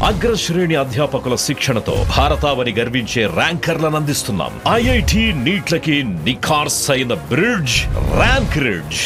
అగ్రశ్రేణి అధ్యాపకుల శిక్షణతో భారతావని గర్వించే ర్యాంకర్లను అందిస్తున్నాం ఐఐటి నీట్లకి నిఖార్స్ అయిన బ్రిడ్జ్ ర్యాంక్ రిడ్జ్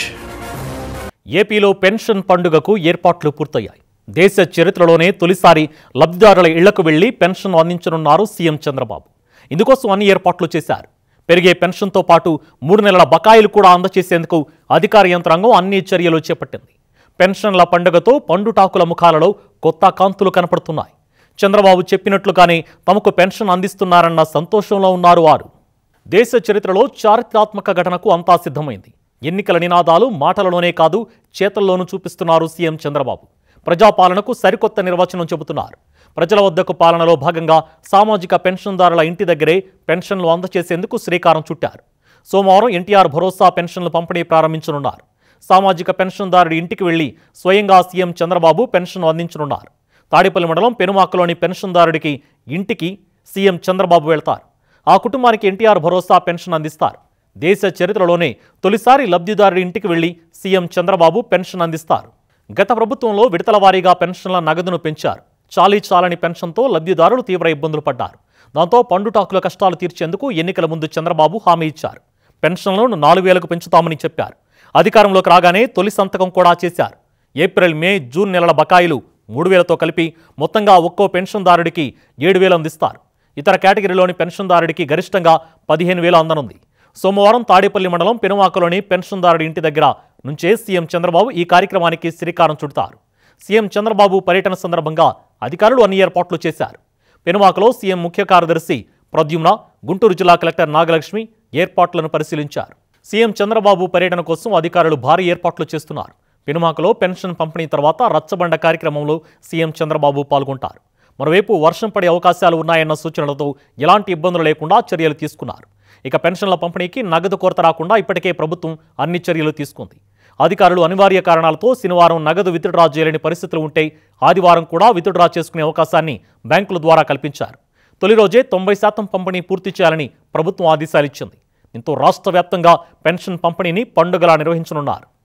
ఏపీలో పెన్షన్ పండుగకు ఏర్పాట్లు పూర్తయ్యాయి దేశ చరిత్రలోనే తొలిసారి లబ్ధిదారుల ఇళ్లకు వెళ్లి పెన్షన్ అందించనున్నారు సీఎం చంద్రబాబు ఇందుకోసం అన్ని ఏర్పాట్లు చేశారు పెరిగే పెన్షన్తో పాటు మూడు నెలల బకాయిలు కూడా అందజేసేందుకు అధికార యంత్రాంగం అన్ని చర్యలు చేపట్టింది పెన్షన్ల పండుగతో పండుటాకుల ముఖాలలో కొత్త కాంతులు కనపడుతున్నాయి చంద్రబాబు చెప్పినట్లుగానే తమకు పెన్షన్ అందిస్తున్నారన్న సంతోషంలో ఉన్నారు వారు దేశ చరిత్రలో చారిత్రాత్మక ఘటనకు అంతా సిద్ధమైంది ఎన్నికల నినాదాలు మాటలలోనే కాదు చేతల్లోనూ చూపిస్తున్నారు సీఎం చంద్రబాబు ప్రజాపాలనకు సరికొత్త నిర్వచనం చెబుతున్నారు ప్రజల వద్దకు పాలనలో భాగంగా సామాజిక పెన్షన్దారుల ఇంటి దగ్గరే పెన్షన్లు అందజేసేందుకు శ్రీకారం చుట్టారు సోమవారం ఎన్టీఆర్ భరోసా పెన్షన్లు పంపిణీ ప్రారంభించనున్నారు సామాజిక పెన్షన్దారుడి ఇంటికి వెళ్లి స్వయంగా సీఎం చంద్రబాబు పెన్షన్ అందించనున్నారు తాడేపల్లి మండలం పెనుమాకలోని పెన్షన్దారుడికి ఇంటికి సీఎం చంద్రబాబు వెళ్తారు ఆ కుటుంబానికి ఎన్టీఆర్ భరోసా పెన్షన్ అందిస్తారు దేశ చరిత్రలోనే తొలిసారి లబ్ధిదారుడి ఇంటికి వెళ్లి సీఎం చంద్రబాబు పెన్షన్ అందిస్తారు గత ప్రభుత్వంలో విడతల వారీగా పెన్షన్ల నగదును పెంచారు చాలీ చాలని పెన్షన్తో లబ్ధిదారులు తీవ్ర ఇబ్బందులు పడ్డారు దాంతో పండుటాకుల కష్టాలు తీర్చేందుకు ఎన్నికల ముందు చంద్రబాబు హామీ ఇచ్చారు పెన్షన్లను నాలుగు వేలకు పెంచుతామని చెప్పారు అధికారంలోకి రాగానే తొలి సంతకం కూడా చేశారు ఏప్రిల్ మే జూన్ నెలల బకాయిలు మూడు వేలతో కలిపి మొత్తంగా ఒక్కో పెన్షన్దారుడికి ఏడు వేలు అందిస్తారు ఇతర కేటగిరీలోని పెన్షన్దారుడికి గరిష్టంగా పదిహేను వేలు అందనుంది సోమవారం తాడేపల్లి మండలం పెనుమాకలోని పెన్షన్దారుడి ఇంటి దగ్గర నుంచే సీఎం చంద్రబాబు ఈ కార్యక్రమానికి శ్రీకారం చుడతారు సీఎం చంద్రబాబు పర్యటన సందర్భంగా అధికారులు అన్ని ఏర్పాట్లు చేశారు పెనుమాకలో సీఎం ముఖ్య కార్యదర్శి ప్రద్యుమ్న గుంటూరు జిల్లా కలెక్టర్ నాగలక్ష్మి ఏర్పాట్లను పరిశీలించారు సీఎం చంద్రబాబు పర్యటన కోసం అధికారులు భారీ ఏర్పాట్లు చేస్తున్నారు పెనుమాకలో పెన్షన్ పంపిణీ తర్వాత రచ్చబండ కార్యక్రమంలో సీఎం చంద్రబాబు పాల్గొంటారు మరోవైపు వర్షం పడే అవకాశాలు ఉన్నాయన్న సూచనలతో ఎలాంటి ఇబ్బందులు లేకుండా చర్యలు తీసుకున్నారు ఇక పెన్షన్ల పంపిణీకి నగదు కొరత రాకుండా ఇప్పటికే ప్రభుత్వం అన్ని చర్యలు తీసుకుంది అధికారులు అనివార్య కారణాలతో శనివారం నగదు విత్డ్రా చేయలేని పరిస్థితులు ఉంటే ఆదివారం కూడా విత్డ్రా చేసుకునే అవకాశాన్ని బ్యాంకుల ద్వారా కల్పించారు తొలి రోజే తొంభై శాతం పంపిణీ పూర్తి చేయాలని ప్రభుత్వం ఆదేశాలిచ్చింది దీంతో రాష్ట్ర వ్యాప్తంగా పెన్షన్ పంపిణీని పండుగలా నిర్వహించనున్నారు